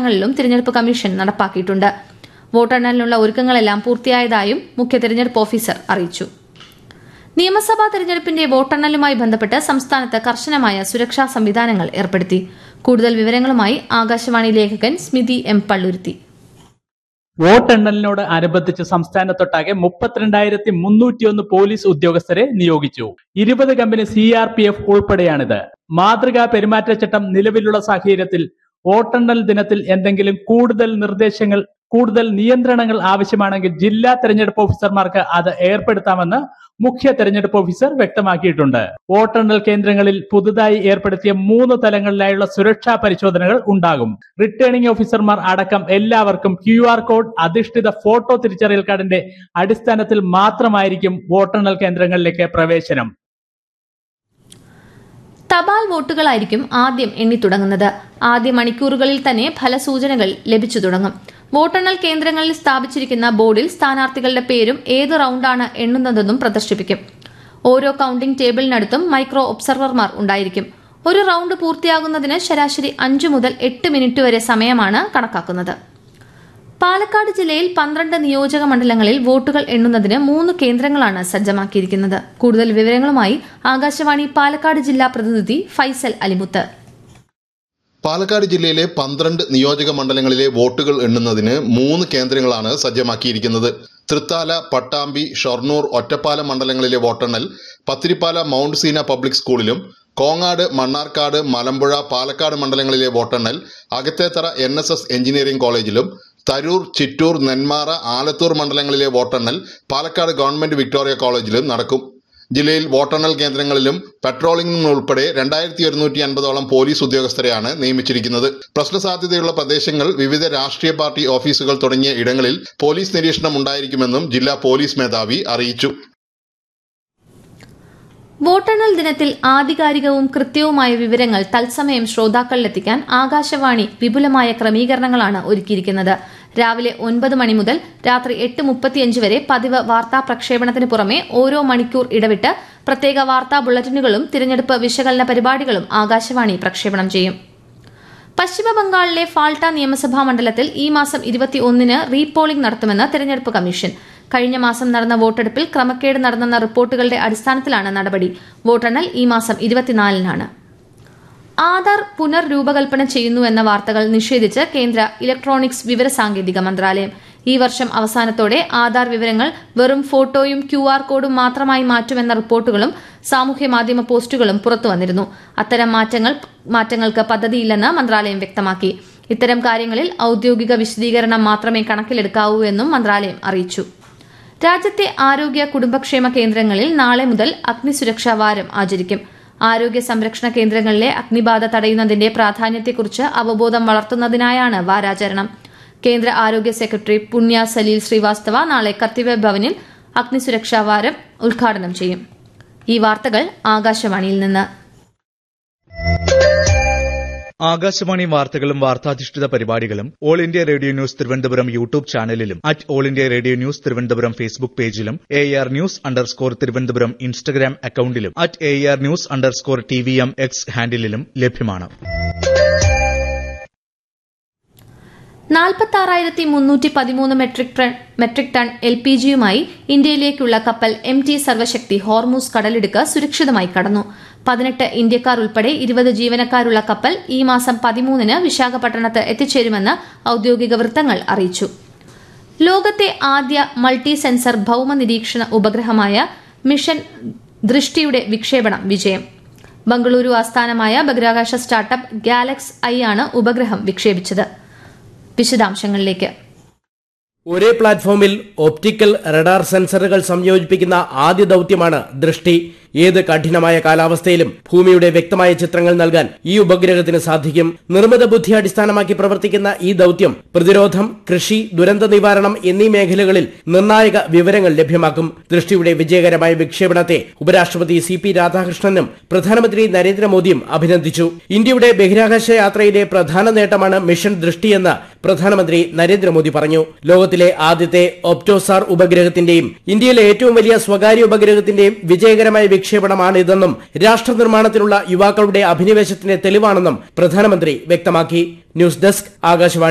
സംസ്ഥാനങ്ങളിലും തിരഞ്ഞെടുപ്പ് കമ്മീഷൻ നടപ്പാക്കിയിട്ടുണ്ട് വോട്ടെണ്ണലിനുള്ള ഒരുക്കങ്ങളെല്ലാം പൂർത്തിയായതായും മുഖ്യ തിരഞ്ഞെടുപ്പ് ഓഫീസർ അറിയിച്ചു നിയമസഭാ തെരഞ്ഞെടുപ്പിന്റെ വോട്ടെണ്ണലുമായി ബന്ധപ്പെട്ട് സംസ്ഥാനത്ത് കർശനമായ സുരക്ഷാ സംവിധാനങ്ങൾ ഏർപ്പെടുത്തി കൂടുതൽ വിവരങ്ങളുമായി ആകാശവാണി ലേഖകൻ സ്മിതി എം പള്ളുരുത്തി വോട്ടെണ്ണലിനോട് അനുബന്ധിച്ച് സംസ്ഥാനത്തൊട്ടാകെ മുപ്പത്തിരണ്ടായിരത്തി മുന്നൂറ്റിയൊന്ന് പോലീസ് ഉദ്യോഗസ്ഥരെ നിയോഗിച്ചു ഇരുപത് company C R P F ഉൾപ്പെടെയാണിത് മാതൃകാ പെരുമാറ്റച്ചട്ടം നിലവിലുള്ള സാഹചര്യത്തിൽ വോട്ടെണ്ണൽ ദിനത്തിൽ എന്തെങ്കിലും കൂടുതൽ നിർദ്ദേശങ്ങൾ കൂടുതൽ നിയന്ത്രണങ്ങൾ ആവശ്യമാണെങ്കിൽ ജില്ലാ തെരഞ്ഞെടുപ്പ് ഓഫീസർമാർക്ക് അത് ഏർപ്പെടുത്താമെന്ന് മുഖ്യ തെരഞ്ഞെടുപ്പ് ഓഫീസർ വ്യക്തമാക്കിയിട്ടുണ്ട് വോട്ടെണ്ണൽ കേന്ദ്രങ്ങളിൽ പുതുതായി ഏർപ്പെടുത്തിയ മൂന്ന് തലങ്ങളിലായുള്ള സുരക്ഷാ പരിശോധനകൾ ഉണ്ടാകും റിട്ടേണിംഗ് ഓഫീസർമാർ അടക്കം എല്ലാവർക്കും ക്യു ആർ കോഡ് അധിഷ്ഠിത ഫോട്ടോ തിരിച്ചറിയൽ കാർഡിന്റെ അടിസ്ഥാനത്തിൽ മാത്രമായിരിക്കും വോട്ടെണ്ണൽ കേന്ദ്രങ്ങളിലേക്ക് പ്രവേശനം തപാൽ വോട്ടുകളായിരിക്കും ആദ്യം എണ്ണി തുടങ്ങുന്നത് ആദ്യ മണിക്കൂറുകളിൽ തന്നെ ഫലസൂചനകൾ ലഭിച്ചു തുടങ്ങും വോട്ടെണ്ണൽ കേന്ദ്രങ്ങളിൽ സ്ഥാപിച്ചിരിക്കുന്ന ബോർഡിൽ സ്ഥാനാർത്ഥികളുടെ പേരും ഏത് റൌണ്ടാണ് എണ്ണുന്നതെന്നും പ്രദർശിപ്പിക്കും ഓരോ കൌണ്ടിംഗ് ടേബിളിനടുത്തും മൈക്രോ ഒബ്സർവർമാർ ഉണ്ടായിരിക്കും ഒരു റൌണ്ട് പൂർത്തിയാകുന്നതിന് ശരാശരി അഞ്ചു മുതൽ എട്ട് മിനിറ്റ് വരെ സമയമാണ് കണക്കാക്കുന്നത് പാലക്കാട് ജില്ലയിൽ പന്ത്രണ്ട് നിയോജക മണ്ഡലങ്ങളിൽ വോട്ടുകൾ എണ്ണുന്നതിന് മൂന്ന് കേന്ദ്രങ്ങളാണ് സജ്ജമാക്കിയിരിക്കുന്നത് കൂടുതൽ വിവരങ്ങളുമായി ആകാശവാണി പാലക്കാട് ജില്ലാ പ്രതിനിധി ഫൈസൽ അലിമുത്ത് പാലക്കാട് ജില്ലയിലെ പന്ത്രണ്ട് നിയോജക മണ്ഡലങ്ങളിലെ വോട്ടുകൾ എണ്ണുന്നതിന് മൂന്ന് കേന്ദ്രങ്ങളാണ് സജ്ജമാക്കിയിരിക്കുന്നത് തൃത്താല പട്ടാമ്പി ഷൊർണൂർ ഒറ്റപ്പാലം മണ്ഡലങ്ങളിലെ വോട്ടെണ്ണൽ പത്തിരിപ്പാല മൗണ്ട് സീന പബ്ലിക് സ്കൂളിലും കോങ്ങാട് മണ്ണാർക്കാട് മലമ്പുഴ പാലക്കാട് മണ്ഡലങ്ങളിലെ വോട്ടെണ്ണൽ Akathethara N S S engineering കോളേജിലും തരൂർ ചിറ്റൂർ നെന്മാറ ആലത്തൂർ മണ്ഡലങ്ങളിലെ വോട്ടെണ്ണൽ പാലക്കാട് ഗവൺമെന്റ് വിക്ടോറിയ കോളേജിലും നടക്കും ജില്ലയിൽ വോട്ടെണ്ണൽ കേന്ദ്രങ്ങളിലും പെട്രോളിംഗിനും ഉൾപ്പെടെ രണ്ടായിരത്തി ഒരുന്നൂറ്റി അൻപതോളം പോലീസ് ഉദ്യോഗസ്ഥരെയാണ് നിയമിച്ചിരിക്കുന്നത് പ്രശ്ന സാധ്യതയുള്ള പ്രദേശങ്ങൾ വിവിധ രാഷ്ട്രീയ പാർട്ടി ഓഫീസുകൾ തുടങ്ങിയ ഇടങ്ങളിൽ പോലീസ് നിരീക്ഷണം ഉണ്ടായിരിക്കുമെന്നും ജില്ലാ പോലീസ് മേധാവി അറിയിച്ചു വോട്ടെണ്ണൽ ദിനത്തിൽ ആധികാരികവും കൃത്യവുമായ വിവരങ്ങൾ തത്സമയം ശ്രോതാക്കളിലെത്തിക്കാൻ ആകാശവാണി വിപുലമായ ക്രമീകരണങ്ങളാണ് ഒരുക്കിയിരിക്കുന്നത് രാവിലെ ഒൻപത് മണി മുതൽ രാത്രി എട്ട് മുപ്പത്തിയഞ്ച് വരെ പതിവ് വാർത്താ പ്രക്ഷേപണത്തിന് പുറമെ ഓരോ മണിക്കൂർ ഇടവിട്ട് പ്രത്യേക വാർത്താ ബുള്ളറ്റിനുകളും തിരഞ്ഞെടുപ്പ് വിശകലന പരിപാടികളും ആകാശവാണി പ്രക്ഷേപണം ചെയ്യും പശ്ചിമ ബംഗാളിലെ ഫാൾട്ട നിയമസഭാ മണ്ഡലത്തിൽ ഈ മാസം ഇരുപത്തിയൊന്നിന് റീപോളിംഗ് നടത്തുമെന്ന് തെരഞ്ഞെടുപ്പ് കമ്മീഷൻ കഴിഞ്ഞ മാസം നടന്ന വോട്ടെടുപ്പിൽ ക്രമക്കേട് നടന്നെന്ന റിപ്പോർട്ടുകളുടെ അടിസ്ഥാനത്തിലാണ് നടപടി വോട്ടെണ്ണൽ ഈ മാസം ഇരുപത്തിനാലിനാണ് ആധാർ പുനർരൂപകൽപ്പന ചെയ്യുന്നുവെന്ന വാർത്തകൾ നിഷേധിച്ച് കേന്ദ്ര ഇലക്ട്രോണിക്സ് വിവരസാങ്കേതിക മന്ത്രാലയം ഈ വർഷം അവസാനത്തോടെ ആധാർ വിവരങ്ങൾ വെറും ഫോട്ടോയും ക്യു ആർ കോഡും മാത്രമായി മാറ്റുമെന്ന റിപ്പോർട്ടുകളും സാമൂഹ്യ മാധ്യമ പോസ്റ്റുകളും പുറത്തുവന്നിരുന്നു അത്തരം മാറ്റങ്ങൾ മാറ്റങ്ങൾക്ക് പദ്ധതിയില്ലെന്ന് മന്ത്രാലയം വ്യക്തമാക്കി ഇത്തരം കാര്യങ്ങളിൽ ഔദ്യോഗിക വിശദീകരണം മാത്രമേ കണക്കിലെടുക്കാവൂ എന്നും മന്ത്രാലയം അറിയിച്ചു രാജ്യത്തെ ആരോഗ്യ കുടുംബക്ഷേമ കേന്ദ്രങ്ങളിൽ നാളെ മുതൽ അഗ്നിസുരക്ഷാ വാരം ആചരിക്കും ആരോഗ്യ സംരക്ഷണ കേന്ദ്രങ്ങളിലെ അഗ്നിബാധ തടയുന്നതിന്റെ പ്രാധാന്യത്തെക്കുറിച്ച് അവബോധം വളർത്തുന്നതിനായാണ് വാരാചരണം കേന്ദ്ര ആരോഗ്യ സെക്രട്ടറി പുണ്യ സലീൽ ശ്രീവാസ്തവ നാളെ കർത്തവ്യ ഭവനിൽ അഗ്നിസുരക്ഷാ വാരം ഉദ്ഘാടനം ചെയ്യും ഈ വാർത്തകൾ ആകാശവാണിയിൽ നിന്ന് ആകാശവാണി വാർത്തകളും വാർത്താധിഷ്ഠിത പരിപാടികളും all India radio news Thiruvananthapuram YouTube ചാനലിലും at all India radio news Thiruvananthapuram Facebook പേജിലും A R news underscore Thiruvananthapuram Instagram അക്കൌണ്ടിലും at A R news underscore T V M X ഹാൻഡിലും ലഭ്യമാണ് നാൽപ്പത്തി ആറായിരത്തി മുന്നൂറ്റി പതിമൂന്ന് metric ton metric ton L P ജിയുമായി ഇന്ത്യയിലേക്കുള്ള കപ്പൽ എം ടി സർവശക്തി ഹോർമൂസ് കടലിടുക്ക് സുരക്ഷിതമായി കടന്നു പതിനെട്ട് ഇന്ത്യക്കാർ ഉൾപ്പെടെ ഇരുപത് ജീവനക്കാരുള്ള കപ്പൽ ഈ മാസം പതിമൂന്നിന് വിശാഖപട്ടണത്ത് എത്തിച്ചേരുമെന്ന് ഔദ്യോഗിക വൃത്തങ്ങൾ അറിയിച്ചു ലോകത്തെ ആദ്യ മൾട്ടി സെൻസർ ഭൌമ നിരീക്ഷണ ഉപഗ്രഹമായ മിഷൻ ദൃഷ്ടിയുടെ വിക്ഷേപണം വിജയം ബംഗളൂരു ആസ്ഥാനമായ ബഹിരാകാശ സ്റ്റാർട്ടപ്പ് ഗാലക്സ് ഐ ആണ് ഉപഗ്രഹം വിക്ഷേപിച്ചത് വിശദാംശങ്ങളിലേക്ക് ഒരേ പ്ലാറ്റ്ഫോമിൽ ഒപ്റ്റിക്കൽ റഡാർ സെൻസറുകൾ സംയോജിപ്പിക്കുന്ന ആദ്യ ദൗത്യമാണ് ദൃഷ്ടി ഏത് കഠിനമായ കാലാവസ്ഥയിലും ഭൂമിയുടെ വ്യക്തമായ ചിത്രങ്ങൾ നൽകാൻ ഈ ഉപഗ്രഹത്തിന് സാധിക്കും നിർമ്മിത ബുദ്ധി അടിസ്ഥാനമാക്കി പ്രവർത്തിക്കുന്ന ഈ ദൗത്യം പ്രതിരോധം കൃഷി ദുരന്ത നിവാരണം എന്നീ മേഖലകളിൽ നിർണായക വിവരങ്ങൾ ലഭ്യമാക്കും ദൃഷ്ടിയുടെ വിജയകരമായ വിക്ഷേപണത്തെ ഉപരാഷ്ട്രപതി സി പി രാധാകൃഷ്ണനും പ്രധാനമന്ത്രി നരേന്ദ്രമോദിയും അഭിനന്ദിച്ചു ഇന്ത്യയുടെ ബഹിരാകാശ യാത്രയിലെ പ്രധാന നേട്ടമാണ് മിഷൻ ദൃഷ്ടിയെന്ന് പ്രധാനമന്ത്രി നരേന്ദ്രമോദി പറഞ്ഞു ലോകത്തിലെ ആദ്യത്തെ ഒപ്റ്റോസാർ ഉപഗ്രഹത്തിന്റെയും ഇന്ത്യയിലെ ഏറ്റവും വലിയ സ്വകാര്യ ഉപഗ്രഹത്തിന്റെയും വിജയകരമായ വിക്ഷേപണമാണിതെന്നും രാഷ്ട്ര നിർമ്മാണത്തിലുള്ള യുവാക്കളുടെ അഭിനിവേശത്തിന്റെ തെളിവാണെന്നും പ്രധാനമന്ത്രി വ്യക്തമാക്കി ന്യൂസ് ഡെസ്ക് ആകാശവാണി